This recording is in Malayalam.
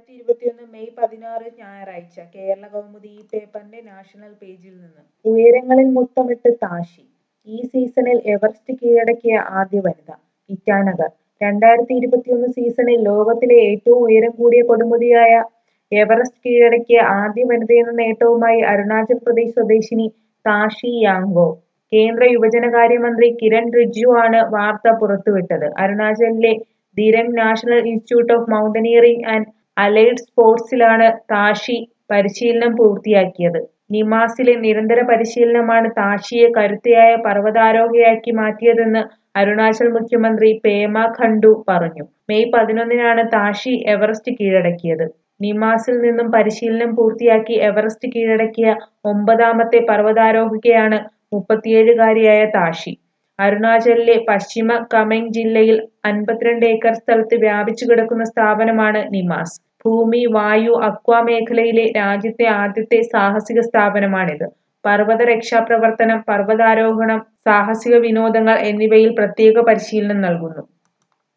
രണ്ടായിരത്തി ഇരുപത്തിയൊന്ന് മെയ് പതിനാറ് ഞായറാഴ്ച കേരള കൗമുദി ഈ പേപ്പറിന്റെ നാഷണൽ പേജിൽ നിന്ന് ഉയരങ്ങളിൽ മുത്തമിട്ട് താഷി ഈ സീസണിൽ എവറസ്റ്റ് കീഴടക്കിയ ആദ്യ വനിത ഇറ്റാനഗർ രണ്ടായിരത്തി ഇരുപത്തിയൊന്ന് സീസണിൽ ലോകത്തിലെ ഏറ്റവും ഉയരം കൂടിയ കൊടുമുടിയായ എവറസ്റ്റ് കീഴടക്കിയ ആദ്യ വനിതയെന്ന നേട്ടവുമായി അരുണാചൽ പ്രദേശ് സ്വദേശിനി താഷി യാങ്ഗോ കേന്ദ്ര യുവജനകാര്യമന്ത്രി കിരൺ റിജ്ജു ആണ് വാർത്ത പുറത്തുവിട്ടത് അരുണാചലിലെ Dirang national institute of mountaineering and allied സ്പോർട്സിലാണ് താഷി പരിശീലനം പൂർത്തിയാക്കിയത് നിമാസിലെ നിരന്തര പരിശീലനമാണ് താഷിയെ കരുത്തയായ പർവ്വതാരോഹകയാക്കി മാറ്റിയതെന്ന് അരുണാചൽ മുഖ്യമന്ത്രി പേമ ഖണ്ഡു പറഞ്ഞു മെയ് പതിനൊന്നിനാണ് താഷി എവറസ്റ്റ് കീഴടക്കിയത് നിമാസിൽ നിന്നും പരിശീലനം പൂർത്തിയാക്കി എവറസ്റ്റ് കീഴടക്കിയ ഒമ്പതാമത്തെ പർവ്വതാരോഹകയാണ് മുപ്പത്തിയേഴുകാരിയായ താഷി അരുണാചലിലെ പശ്ചിമ കമെങ് ജില്ലയിൽ അൻപത്തിരണ്ട് ഏക്കർ സ്ഥലത്ത് വ്യാപിച്ചു കിടക്കുന്ന സ്ഥാപനമാണ് നിമാസ് ഭൂമി വായു അക്വ മേഖലയിലെ രാജ്യത്തെ ആദ്യത്തെ സാഹസിക സ്ഥാപനമാണിത് പർവ്വത രക്ഷാപ്രവർത്തനം പർവ്വതാരോഹണം സാഹസിക വിനോദങ്ങൾ എന്നിവയിൽ പ്രത്യേക പരിശീലനം നൽകുന്നു